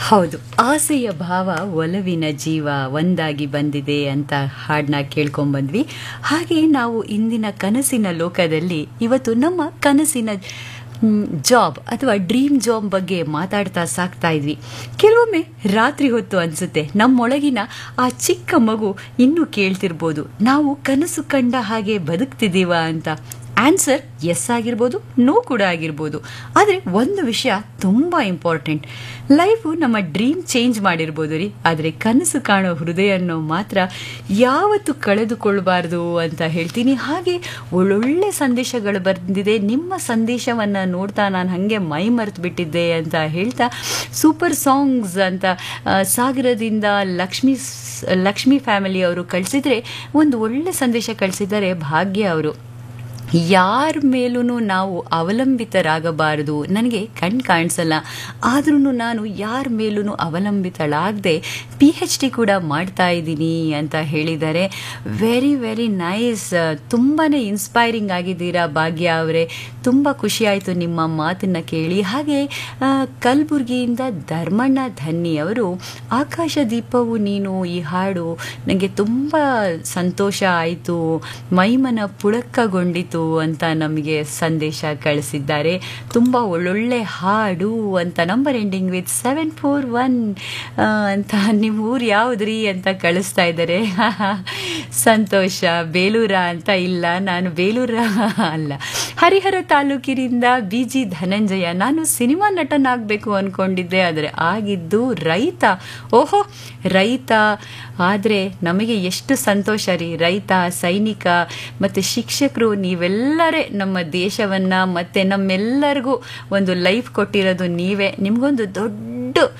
ಹೌದು ಆಸೆಯ ಭಾವ ಒಲವಿನ ಜೀವ ಒಂದಾಗಿ ಬಂದಿದೆ ಅಂತ ಹಾಡನ್ನ ಕೇಳ್ಕೊಂಬಂದ್ವಿ ಹಾಗೆ ನಾವು ಇಂದಿನ ಕನಸಿನ ಲೋಕದಲ್ಲಿ ಇವತ್ತು ನಮ್ಮ ಕನಸಿನ ಜಾಬ್ ಅಥವಾ ಡ್ರೀಮ್ ಜಾಬ್ ಬಗ್ಗೆ ಮಾತಾಡ್ತಾ ಸಾಕ್ತಾ ಇದ್ವಿ ಕೆಲವೊಮ್ಮೆ ರಾತ್ರಿ ಹೊತ್ತು ಅನ್ಸುತ್ತೆ ನಮ್ಮೊಳಗಿನ ಆ ಚಿಕ್ಕ ಮಗು ಇನ್ನೂ ಕೇಳ್ತಿರ್ಬೋದು ನಾವು ಕನಸು ಕಂಡ ಹಾಗೆ ಬದುಕ್ತಿದ್ದೀವ ಅಂತ ಆನ್ಸರ್ ಎಸ್ ಆಗಿರ್ಬೋದು ನೋ ಕೂಡ ಆಗಿರ್ಬೋದು ಆದರೆ ಒಂದು ವಿಷಯ ತುಂಬ ಇಂಪಾರ್ಟೆಂಟ್ ಲೈಫು ನಮ್ಮ ಡ್ರೀಮ್ ಚೇಂಜ್ ಮಾಡಿರ್ಬೋದು ರೀ ಆದರೆ ಕನಸು ಕಾಣೋ ಹೃದಯನೋ ಮಾತ್ರ ಯಾವತ್ತು ಕಳೆದುಕೊಳ್ಬಾರ್ದು ಅಂತ ಹೇಳ್ತೀನಿ ಹಾಗೆ ಒಳ್ಳೊಳ್ಳೆ ಸಂದೇಶಗಳು ಬಂದಿದೆ ನಿಮ್ಮ ಸಂದೇಶವನ್ನು ನೋಡ್ತಾ ನಾನು ಹಾಗೆ ಮೈ ಮರೆತು ಬಿಟ್ಟಿದ್ದೆ ಅಂತ ಹೇಳ್ತಾ ಸೂಪರ್ ಸಾಂಗ್ಸ್ ಅಂತ ಆ, ಸಾಗರದಿಂದ ಲಕ್ಷ್ಮಿ ಸ್- ಲಕ್ಷ್ಮಿ ಫ್ಯಾಮಿಲಿ ಅವರು ಕಳಿಸಿದ್ರೆ ಒಂದು ಒಳ್ಳೆ ಸಂದೇಶ ಕಳಿಸಿದ್ದಾರೆ ಭಾಗ್ಯ ಅವರು ಯಾರ ಮೇಲೂ ನಾವು ಅವಲಂಬಿತರಾಗಬಾರದು ನನಗೆ ಕಣ್ ಕಾಣಿಸಲ್ಲ ಆದ್ರೂ ನಾನು ಯಾರ ಮೇಲೂ ಅವಲಂಬಿತಳಾಗದೆ ಪಿ ಎಚ್ ಡಿ ಕೂಡ ಮಾಡ್ತಾ ಇದ್ದೀನಿ ಅಂತ ಹೇಳಿದ್ದಾರೆ ವೆರಿ ವೆರಿ ನೈಸ್ ತುಂಬಾ ಇನ್ಸ್ಪೈರಿಂಗ್ ಆಗಿದ್ದೀರಾ ಭಾಗ್ಯ ಅವರೇ ತುಂಬ ಖುಷಿಯಾಯಿತು ನಿಮ್ಮ ಮಾತನ್ನು ಕೇಳಿ ಹಾಗೆ ಆ, ಕಲಬುರ್ಗಿಯಿಂದ ಧರ್ಮಣ್ಣ ಧನ್ನಿ ಅವರು ಆಕಾಶ ದೀಪವು ನೀನು ಈ ಹಾಡು ನನಗೆ ತುಂಬ ಸಂತೋಷ ಆಯಿತು ಮೈಮನ ಪುಳಕಗೊಂಡಿತು ಅಂತ ನಮಗೆ ಸಂದೇಶ ಕಳಿಸಿದ್ದಾರೆ ತುಂಬ ಒಳ್ಳೊಳ್ಳೆ ಹಾಡು ಅಂತ number ending with seven four one ಅಂತ ನಿಮ್ಮ ಊರು ಯಾವುದ್ರಿ ಅಂತ ಕಳಿಸ್ತಾ ಇದ್ದಾರೆ ಸಂತೋಷ ಬೇಲೂರ ಅಂತ ಇಲ್ಲ ನಾನು ಬೇಲೂರ ಅಲ್ಲ ಹರಿಹರ ತಾಲೂಕಿನಿಂದ ಬಿ ಜಿ ಧನಂಜಯ ನಾನು ಸಿನಿಮಾ ನಟನಾಗಬೇಕು ಅನ್ಕೊಂಡಿದ್ದೆ ಆದರೆ ಆಗಿದ್ದು ರೈತ ಓಹೋ ರೈತ ಆದರೆ ನಮಗೆ ಎಷ್ಟು ಸಂತೋಷ ರೀ ರೈತ ಸೈನಿಕ ಮತ್ತು ಶಿಕ್ಷಕರು ನೀವೆಲ್ಲರೇ ನಮ್ಮ ದೇಶವನ್ನು ಮತ್ತು ನಮ್ಮೆಲ್ಲರಿಗೂ ಒಂದು ಲೈಫ್ ಕೊಟ್ಟಿರೋದು ನೀವೇ ನಿಮಗೊಂದು ದೊಡ್ಡ